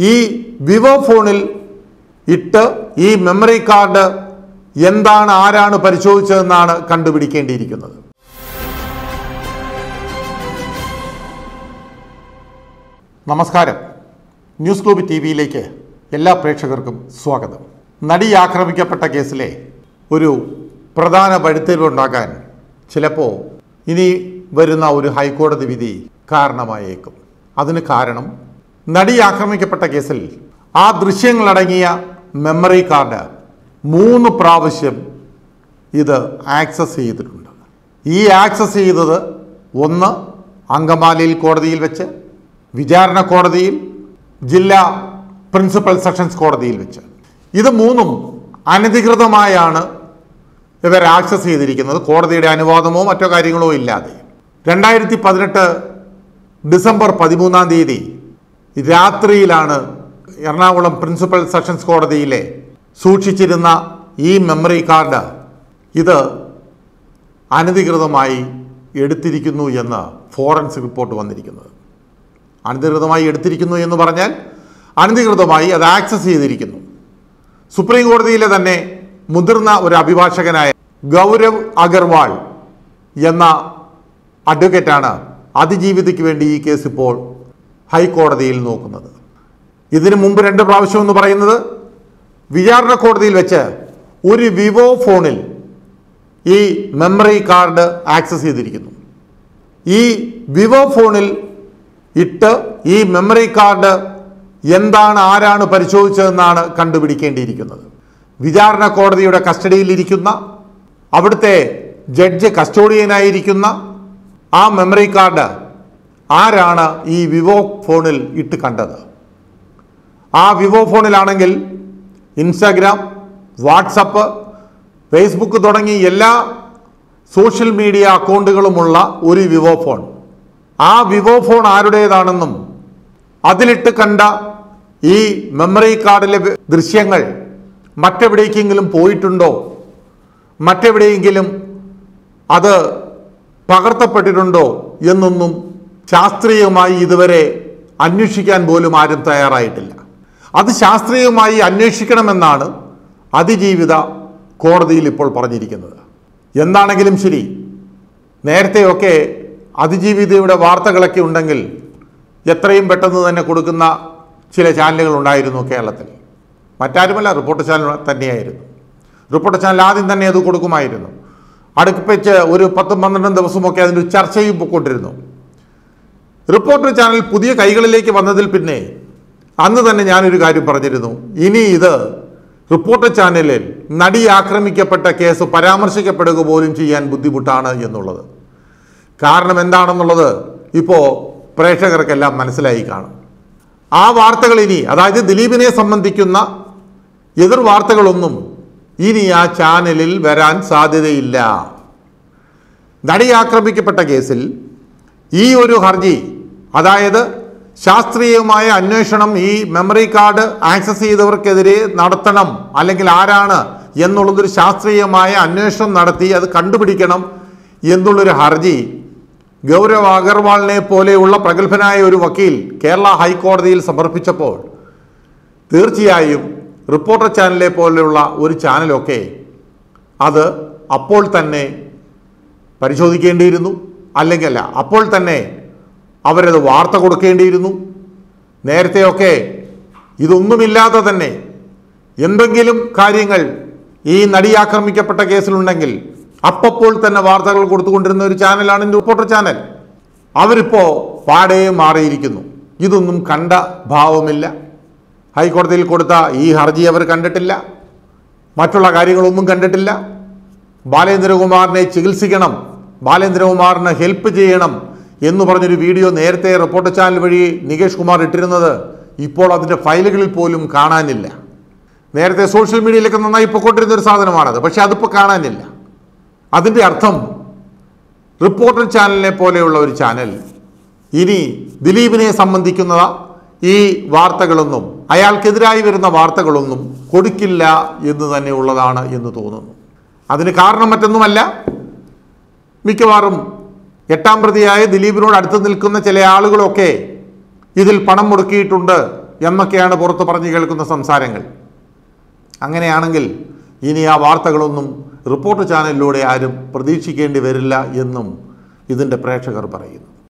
ഈ വിവോ ഫോണിൽ ഇട്ട് ഈ മെമ്മറി കാർഡ് എന്താണ് ആരാണ് പരിശോധിച്ചതെന്നാണ് കണ്ടുപിടിക്കേണ്ടിയിരിക്കുന്നത് നമസ്കാരം ന്യൂസ് ഗ്ലോബ് ടി വിയിലേക്ക് എല്ലാ പ്രേക്ഷകർക്കും സ്വാഗതം നടി ആക്രമിക്കപ്പെട്ട കേസിലെ ഒരു പ്രധാന വഴിത്തിരിവുണ്ടാക്കാൻ ചിലപ്പോൾ ഇനി വരുന്ന ഒരു ഹൈക്കോടതി വിധി കാരണമായേക്കും അതിന് കാരണം നടി ആക്രമിക്കപ്പെട്ട കേസിൽ ആ ദൃശ്യങ്ങളടങ്ങിയ മെമ്മറി കാർഡ് മൂന്ന് പ്രാവശ്യം ഇത് ആക്സസ് ചെയ്തിട്ടുണ്ട് ഈ ആക്സസ് ചെയ്തത് ഒന്ന് അങ്കമാലിയിൽ കോടതിയിൽ വെച്ച് വിചാരണ കോടതിയിൽ ജില്ലാ പ്രിൻസിപ്പൽ സെഷൻസ് കോടതിയിൽ വെച്ച് ഇത് മൂന്നും അനധികൃതമായാണ് ഇവർ ആക്സസ് ചെയ്തിരിക്കുന്നത് കോടതിയുടെ അനുവാദമോ മറ്റോ കാര്യങ്ങളോ ഇല്ലാതെ രണ്ടായിരത്തി പതിനെട്ട് ഡിസംബർ പതിമൂന്നാം തീയതി രാത്രിയിലാണ് എറണാകുളം പ്രിൻസിപ്പൽ സെഷൻസ് കോടതിയിലെ സൂക്ഷിച്ചിരുന്ന ഈ മെമ്മറി കാർഡ് ഇത് അനധികൃതമായി എടുത്തിരിക്കുന്നു എന്ന് ഫോറൻസിക് റിപ്പോർട്ട് വന്നിരിക്കുന്നത് അനധികൃതമായി എടുത്തിരിക്കുന്നു എന്ന് പറഞ്ഞാൽ അനധികൃതമായി അത് ആക്സസ് ചെയ്തിരിക്കുന്നു സുപ്രീം കോടതിയിലെ തന്നെ മുതിർന്ന ഒരു അഭിഭാഷകനായ ഗൗരവ് അഗർവാൾ എന്ന അഡ്വക്കേറ്റാണ് അതിജീവിതയ്ക്ക് വേണ്ടി ഈ കേസ് ഇപ്പോൾ ഹൈക്കോടതിയിൽ നോക്കുന്നത് ഇതിനു മുമ്പ് രണ്ട് പ്രാവശ്യം എന്ന് പറയുന്നത് വിചാരണ കോടതിയിൽ വെച്ച് ഒരു വിവോ ഫോണിൽ ഈ മെമ്മറി കാർഡ് ആക്സസ് ചെയ്തിരിക്കുന്നു ഈ വിവോ ഫോണിൽ ഇട്ട് ഈ മെമ്മറി കാർഡ് എന്താണ് ആരാണ് പരിശോധിച്ചതെന്നാണ് കണ്ടുപിടിക്കേണ്ടിയിരിക്കുന്നത് വിചാരണ കോടതിയുടെ കസ്റ്റഡിയിലിരിക്കുന്ന അവിടുത്തെ ജഡ്ജ് കസ്റ്റോഡിയനായിരിക്കുന്ന ആ മെമ്മറി കാർഡ് ആരാണ് ഈ വിവോ ഫോണിൽ ഇട്ട് കണ്ടത് ആ വിവോ ഫോണിലാണെങ്കിൽ ഇൻസ്റ്റാഗ്രാം വാട്സപ്പ് ഫേസ്ബുക്ക് തുടങ്ങി എല്ലാ സോഷ്യൽ മീഡിയ അക്കൗണ്ടുകളുമുള്ള ഒരു വിവോ ഫോൺ ആ വിവോ ഫോൺ ആരുടേതാണെന്നും അതിലിട്ട് കണ്ട ഈ മെമ്മറി കാർഡിലെ വി- ദൃശ്യങ്ങൾ മറ്റെവിടേക്കെങ്കിലും പോയിട്ടുണ്ടോ മറ്റെവിടെയെങ്കിലും അത് പകർത്തപ്പെട്ടിട്ടുണ്ടോ എന്നൊന്നും ശാസ്ത്രീയമായി ഇതുവരെ അന്വേഷിക്കാൻ പോലും ആരും തയ്യാറായിട്ടില്ല അത് ശാസ്ത്രീയമായി അന്വേഷിക്കണമെന്നാണ് അതിജീവിത കോടതിയിൽ ഇപ്പോൾ പറഞ്ഞിരിക്കുന്നത് എന്താണെങ്കിലും ശരി നേരത്തെയൊക്കെ അതിജീവിതയുടെ വാർത്തകളൊക്കെ ഉണ്ടെങ്കിൽ എത്രയും പെട്ടെന്ന് തന്നെ കൊടുക്കുന്ന ചില ചാനലുകൾ ഉണ്ടായിരുന്നു കേരളത്തിൽ മറ്റാരുമല്ല റിപ്പോർട്ടർ ചാനൽ തന്നെയായിരുന്നു റിപ്പോർട്ടർ ചാനൽ ആദ്യം തന്നെ അത് കൊടുക്കുമായിരുന്നു അടുപ്പിച്ച് ഒരു പത്തും പന്ത്രണ്ടും ദിവസമൊക്കെ അതിൻ്റെ ഒരു ചർച്ചയും പൊക്കൊണ്ടിരുന്നു റിപ്പോർട്ടർ ചാനൽ പുതിയ കൈകളിലേക്ക് വന്നതിൽ പിന്നെ അന്ന് തന്നെ ഞാനൊരു കാര്യം പറഞ്ഞിരുന്നു ഇനി ഇത് റിപ്പോർട്ടർ ചാനലിൽ നടി ആക്രമിക്കപ്പെട്ട കേസ് പരാമർശിക്കപ്പെടുക പോലും ചെയ്യാൻ ബുദ്ധിമുട്ടാണ് എന്നുള്ളത് കാരണം എന്താണെന്നുള്ളത് ഇപ്പോൾ പ്രേക്ഷകർക്കെല്ലാം മനസ്സിലായി കാണും ആ വാർത്തകൾ ഇനി അതായത് ദിലീപിനെ സംബന്ധിക്കുന്ന എതിർ വാർത്തകളൊന്നും ഇനി ആ ചാനലിൽ വരാൻ സാധ്യതയില്ല നടി ആക്രമിക്കപ്പെട്ട കേസിൽ ഈ ഒരു ഹർജി അതായത് ശാസ്ത്രീയമായ അന്വേഷണം ഈ മെമ്മറി കാർഡ് ആക്സസ് ചെയ്തവർക്കെതിരെ നടത്തണം അല്ലെങ്കിൽ ആരാണ് എന്നുള്ളതൊരു ശാസ്ത്രീയമായ അന്വേഷണം നടത്തി അത് കണ്ടുപിടിക്കണം എന്നുള്ളൊരു ഹർജി ഗൗരവ് അഗർവാളിനെ പോലെയുള്ള പ്രഗത്ഭനായ ഒരു വക്കീൽ കേരള ഹൈക്കോടതിയിൽ സമർപ്പിച്ചപ്പോൾ തീർച്ചയായും റിപ്പോർട്ടർ ചാനലിനെ പോലെയുള്ള ഒരു ചാനലൊക്കെ അത് അപ്പോൾ തന്നെ പരിശോധിക്കേണ്ടിയിരുന്നു അല്ലെങ്കിൽ അല്ല അപ്പോൾ തന്നെ അവരത് വാർത്ത കൊടുക്കേണ്ടിയിരുന്നു നേരത്തെയൊക്കെ ഇതൊന്നുമില്ലാതെ തന്നെ എന്തെങ്കിലും കാര്യങ്ങൾ ഈ നടി ആക്രമിക്കപ്പെട്ട കേസിലുണ്ടെങ്കിൽ അപ്പപ്പോൾ തന്നെ വാർത്തകൾ കൊടുത്തുകൊണ്ടിരുന്ന ഒരു ചാനലാണ് റിപ്പോർട്ടർ ചാനൽ അവരിപ്പോൾ പാടേ മാറിയിരിക്കുന്നു ഇതൊന്നും കണ്ട ഭാവമില്ല ഹൈക്കോടതിയിൽ കൊടുത്ത ഈ ഹർജി അവർ കണ്ടിട്ടില്ല മറ്റുള്ള കാര്യങ്ങളൊന്നും കണ്ടിട്ടില്ല ബാലേന്ദ്രകുമാറിനെ ചികിത്സിക്കണം ബാലേന്ദ്രകുമാറിന് ഹെൽപ്പ് ചെയ്യണം എന്ന് പറഞ്ഞൊരു വീഡിയോ നേരത്തെ റിപ്പോർട്ടർ ചാനൽ വഴി നികേഷ് കുമാർ ഇട്ടിരുന്നത് ഇപ്പോൾ അതിൻ്റെ ഫയലുകളിൽ പോലും കാണാനില്ല നേരത്തെ സോഷ്യൽ മീഡിയയിലൊക്കെ നന്നായി പൊക്കോട്ടിരുന്ന ഒരു സാധനമാണത് പക്ഷെ അതിപ്പോൾ കാണാനില്ല അതിൻ്റെ അർത്ഥം റിപ്പോർട്ടർ ചാനലിനെ പോലെയുള്ള ഒരു ചാനൽ ഇനി ദിലീപിനെ സംബന്ധിക്കുന്ന ഈ വാർത്തകളൊന്നും അയാൾക്കെതിരായി വരുന്ന വാർത്തകളൊന്നും കൊടുക്കില്ല എന്ന് തന്നെ ഉള്ളതാണ് എന്ന് തോന്നുന്നു അതിന് കാരണം മറ്റൊന്നുമല്ല മിക്കവാറും എട്ടാം പ്രതിയായ ദിലീപിനോട് അടുത്ത് നിൽക്കുന്ന ചില ആളുകളൊക്കെ ഇതിൽ പണം മുടക്കിയിട്ടുണ്ട് എന്നൊക്കെയാണ് പുറത്ത് പറഞ്ഞു കേൾക്കുന്ന സംസാരങ്ങൾ അങ്ങനെയാണെങ്കിൽ ഇനി ആ വാർത്തകളൊന്നും റിപ്പോർട്ട് ചാനലിലൂടെ ആരും പ്രതീക്ഷിക്കേണ്ടി വരില്ല എന്നും ഇതിൻ്റെ പ്രേക്ഷകർ പറയുന്നു